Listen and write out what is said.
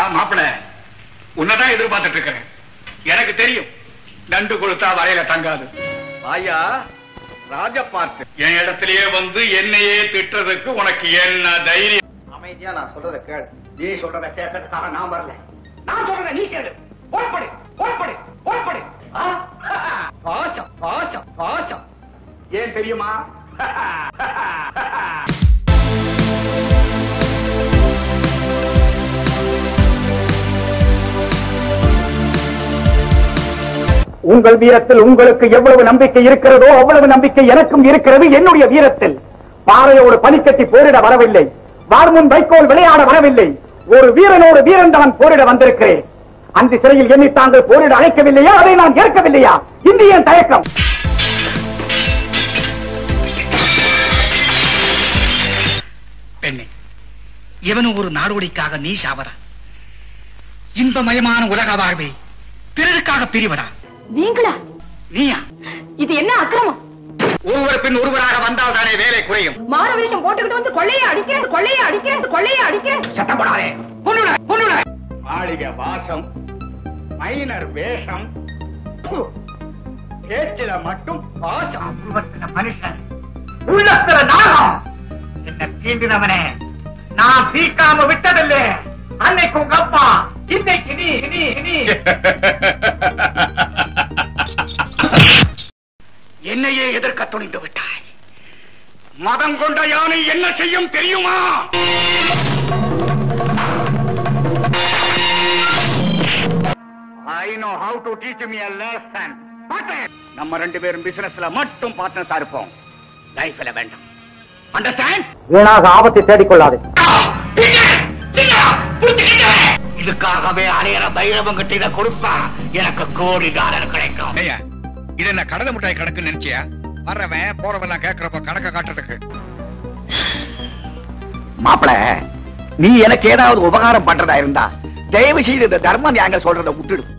மாப்பிள உன்னதான் எதிர்பார்த்துட்டு இருக்கிறேன் எனக்கு தெரியும் நண்டு கொடுத்தா வரையில தங்காது ஐயா ராஜ பார்த்து என் இடத்திலேயே வந்து என்னையே திட்டுறதுக்கு உனக்கு என்ன தைரியம் அமைதியா நான் சொல்றத கேளு நீ சொல்றத கேட்கறதுக்காக நான் வரல நான் சொல்றத நீ கேளு புறப்படு புறப்படு புறப்படு ஆ? பாசம் பாசம் பாசம் ஏன் தெரியுமா உங்கள் வீரத்தில் உங்களுக்கு எவ்வளவு நம்பிக்கை இருக்கிறதோ அவ்வளவு நம்பிக்கை எனக்கும் இருக்கிறது என்னுடைய வீரத்தில் பாறையோடு பனிக்கட்டி போரிட வரவில்லை வார்முன் வைக்கோல் விளையாட வரவில்லை ஒரு வீரனோடு வீரன் தான் போரிட வந்திருக்கிறேன் அந்த சிறையில் எண்ணி தாங்கள் போரிட அழைக்கவில்லையா அதை நான் ஏற்கவில்லையா இந்திய தயக்கம் பெண்ணே எவனும் ஒரு நாடோடிக்காக நீ சாவதா இன்பமயமான உலக வாழ்வை பிறருக்காக பிரிவதா நீங்களா நீயா இது என்ன அக்கிரமம் ஒருவர் பின் ஒருவராக வந்தால் தானே வேலை குறையும் மாற வேஷம் போட்டுக்கிட்டு வந்து கொள்ளைய அடிக்கிறேன் கொள்ளைய அடிக்கிறேன் கொள்ளைய அடிக்கிறேன் சத்தம் போடாதே கொன்னுட கொன்னுட மாளிகை வாசம் மைனர் வேஷம் ப்பு. பேச்சில மட்டும் பாசம் மனுஷன் உள்ளத்துல நாகம் என்ன தீண்டினவனே நான் தீக்காம விட்டதில்லை அன்னைக்கு உங்க அப்பா இன்னைக்கு நீ நீ நீ என்னையே எதிர்க்க துணிந்து விட்டாய் மதம் கொண்ட யானை என்ன செய்யும் தெரியுமா I know how to teach me a lesson நம்ம ரெண்டு பேரும் பிசினஸ்ல மட்டும் பார்ட்னர்ஸா இருப்போம் லைஃப்ல வேண்டாம் அண்டர்ஸ்டாண்ட் வீணாக ஆபத்தை தேடிக்கொள்ளாது இதுக்காகவே அலையிற பைரவம் கிட்ட இதை கொடுத்தா எனக்கு கோடி டாலர் கிடைக்கும் ஐயா இது என்ன கடலை மிட்டாய் கணக்கு நினைச்சியா வர்றவன் போறவெல்லாம் கேக்குறப்ப கணக்க காட்டுறதுக்கு மாப்பிள நீ எனக்கு ஏதாவது உபகாரம் பண்றதா இருந்தா தயவு செய்து இந்த தர்ம நியாயங்கள் சொல்றத விட்டுடு